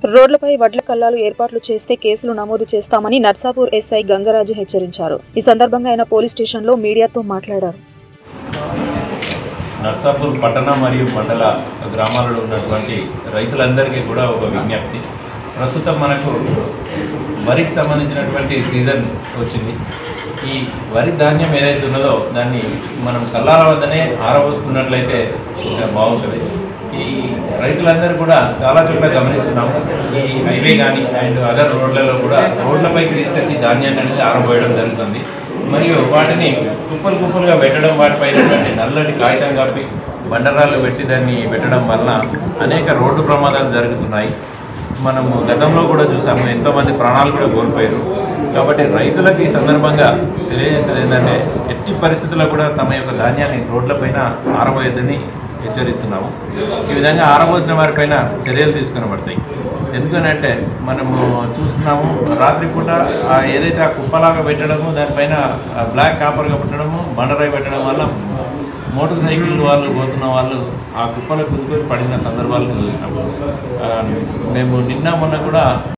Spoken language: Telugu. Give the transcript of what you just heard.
రోడ్లపై వడ్ల కల్లాలు ఏర్పాట్లు చేస్తే కేసులు నమోదు చేస్తామని నర్సాపూర్ ఎస్ఐ గంగరాజు హెచ్చరించారు ఈ సందర్భంగా ఆయన పోలీస్ స్టేషన్లో మీడియాతో మాట్లాడారు నర్సాపూర్ పట్టణ మరియు మండల గ్రామాలలో ఉన్నటువంటి రైతులందరికీ కూడా ఒక విజ్ఞప్తి ప్రస్తుతం మనకు వరికి సంబంధించినటువంటి సీజన్ వచ్చింది ఈ వరి ధాన్యం ఏదైతే ఉన్నదో దాన్ని మనం కల్లాల వద్దనే ఆరబోసుకున్నట్లయితే ఇంకా బాగుంటుంది ఈ రైతులందరూ కూడా చాలా చోట్ల గమనిస్తున్నాము ఈ హైవే కానీ అండ్ అదర్ రోడ్లలో కూడా రోడ్లపైకి తీసుకొచ్చి ధాన్యాన్ని అనేది ఆరబోయడం జరుగుతుంది మరియు వాటిని కుప్పలు కుప్పలుగా పెట్టడం వాటిపైన నల్లటి కాగితం కప్పి బండరాళ్ళు పెట్టి దాన్ని పెట్టడం వలన అనేక రోడ్డు ప్రమాదాలు జరుగుతున్నాయి మనము గతంలో కూడా చూసాము ఎంతోమంది ప్రాణాలు కూడా కోల్పోయారు కాబట్టి రైతులకు ఈ సందర్భంగా తెలియజేసేది ఏంటంటే ఎట్టి పరిస్థితుల్లో కూడా తమ యొక్క ధాన్యాన్ని రోడ్లపైన ఆరబోయొద్దని హెచ్చరిస్తున్నాము ఈ విధంగా ఆరబోసిన వారిపైన చర్యలు తీసుకునబడతాయి ఎందుకనంటే మనము చూస్తున్నాము రాత్రిపూట ఆ ఏదైతే ఆ కుప్పలాగా పెట్టడము దానిపైన ఆ బ్లాక్ కాపర్గా పెట్టడము బండరాయి పెట్టడం వల్ల మోటార్ సైకిల్ వాళ్ళు పోతున్న వాళ్ళు ఆ కుప్పలో కుదుకొని పడిన సందర్భాలను చూసినాము ఆ, మేము నిన్న మొన్న కూడా